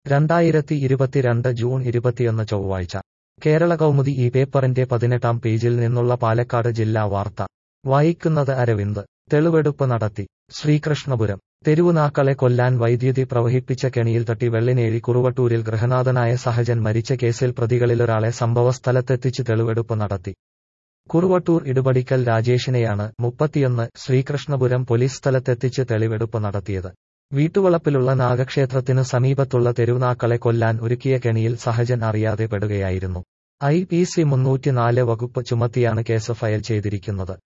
രണ്ടായിരത്തി ഇരുപത്തിരണ്ട് ജൂൺ ഇരുപത്തിയൊന്ന് ചൊവ്വാഴ്ച കേരള കൗമുദി ഈ പേപ്പറിന്റെ പതിനെട്ടാം പേജിൽ നിന്നുള്ള പാലക്കാട് ജില്ലാ വാർത്ത വായിക്കുന്നത് അരവിന്ദ് തെളിവെടുപ്പ് നടത്തി ശ്രീകൃഷ്ണപുരം തെരുവുനാക്കളെ കൊല്ലാൻ വൈദ്യുതി പ്രവഹിപ്പിച്ച കെണിയിൽ തട്ടി വെള്ളിനേഴി കുറുവട്ടൂരിൽ ഗൃഹനാഥനായ സഹജൻ മരിച്ച കേസിൽ പ്രതികളിലൊരാളെ സംഭവസ്ഥലത്തെത്തിച്ച് തെളിവെടുപ്പ് നടത്തി കുറുവട്ടൂർ ഇടുപടിക്കൽ രാജേഷിനെയാണ് മുപ്പത്തിയൊന്ന് ശ്രീകൃഷ്ണപുരം പോലീസ് സ്ഥലത്തെത്തിച്ച് തെളിവെടുപ്പ് നടത്തിയത് വീട്ടുവളപ്പിലുള്ള നാഗക്ഷേത്രത്തിനു സമീപത്തുള്ള തെരുവുനാക്കളെ കൊല്ലാൻ ഒരുക്കിയ കെണിയിൽ സഹജൻ അറിയാതെ പെടുകയായിരുന്നു ഐ പി സി മുന്നൂറ്റിനാല് വകുപ്പ് ചുമത്തിയാണ് കേസ് ഫയൽ ചെയ്തിരിക്കുന്നത്